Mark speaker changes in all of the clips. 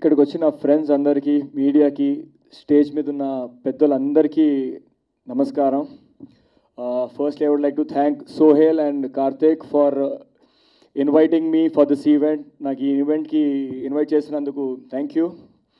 Speaker 1: ఇక్కడికి వచ్చిన ఫ్రెండ్స్ అందరికీ మీడియాకి స్టేజ్ మీద ఉన్న పెద్దలందరికీ నమస్కారం first I would like to thank Sohel and Karthik for inviting me for this event నాకు ఈ ఈవెంట్కి ఇన్వైట్ చేసినందుకు థ్యాంక్ యూ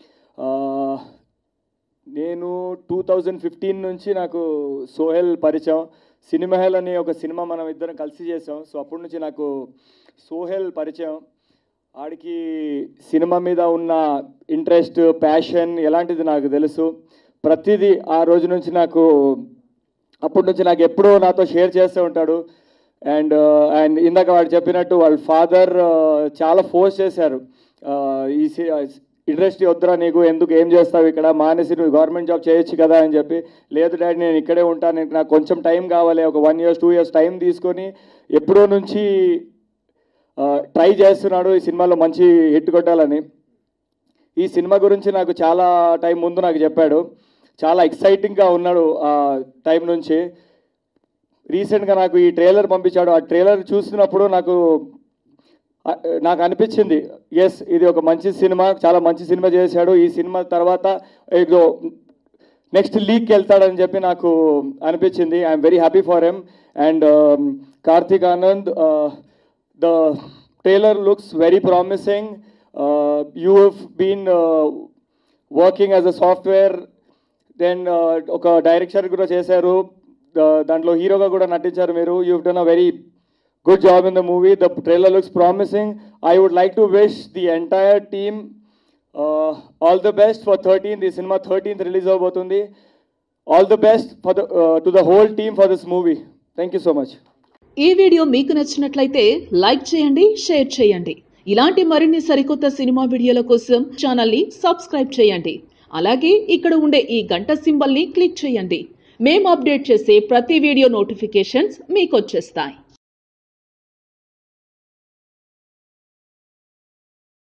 Speaker 1: నేను టూ థౌజండ్ ఫిఫ్టీన్ నుంచి నాకు సోహెల్ పరిచయం సినిమహెల్ అనే ఒక సినిమా మనం ఇద్దరం కలిసి చేసాం సో అప్పటి నుంచి నాకు సోహెల్ పరిచయం ఆడికి సినిమా మీద ఉన్న ఇంట్రెస్ట్ ప్యాషన్ ఎలాంటిది నాకు తెలుసు ప్రతిదీ ఆ రోజు నుంచి నాకు అప్పటి నుంచి నాకు ఎప్పుడూ నాతో షేర్ చేస్తూ ఉంటాడు అండ్ అండ్ ఇందాక వాడు చెప్పినట్టు వాళ్ళ ఫాదర్ చాలా ఫోర్స్ చేశారు Uh, ఈ ఇండస్ట్రీ వద్దురా నీకు ఎందుకు ఏం చేస్తావు ఇక్కడ మానేసి నువ్వు గవర్నమెంట్ జాబ్ చేయొచ్చు కదా అని చెప్పి లేదు డాడీ నేను ఇక్కడే ఉంటాను నీకు నాకు కొంచెం టైం కావాలి ఒక one years two years time తీసుకొని ఎప్పుడో నుంచి ట్రై చేస్తున్నాడు ఈ సినిమాలో మంచి హిట్ కొట్టాలని ఈ సినిమా గురించి నాకు చాలా టైం ముందు నాకు చెప్పాడు చాలా ఎక్సైటింగ్గా ఉన్నాడు ఆ టైం నుంచి రీసెంట్గా నాకు ఈ ట్రైలర్ పంపించాడు ఆ ట్రైలర్ చూసినప్పుడు నాకు ఆ, నాకు అనిపించింది ఎస్ ఇది ఒక మంచి సినిమా చాలా మంచి సినిమా చేశాడు ఈ సినిమా తర్వాత ఏదో నెక్స్ట్ లీగ్కి వెళ్తాడని చెప్పి నాకు అనిపించింది I'm very happy for him and Karthik Anand the trailer looks very promising you have been working as a software then ఒక డైరెక్టర్ కూడా చేశారు దా- దాంట్లో హీరోగా కూడా నటించారు మీరు you done a very good job in the movie the trailer looks promising I would like to wish the entire team all the best for thirteenth ఈ సినిమా థర్టీన్త్ రిలీజ్ అవబోతుంది all the best for the to the whole team for this movie thank you so much
Speaker 2: ఈ video మీకు నచ్చినట్లయితే like చేయండి share చేయండి ఇలాంటి మరిన్ని సరికొత్త సినిమా వీడియోల కోసం ఛానల్ని సబ్స్క్రైబ్ చేయండి అలాగే ఇక్కడ ఉండే ఈ గంట సింబల్ని క్లిక్ చేయండి మేము అప్డేట్ చేసే ప్రతి వీడియో నోటిఫికేషన్స్ మీకు వచ్చేస్తాయి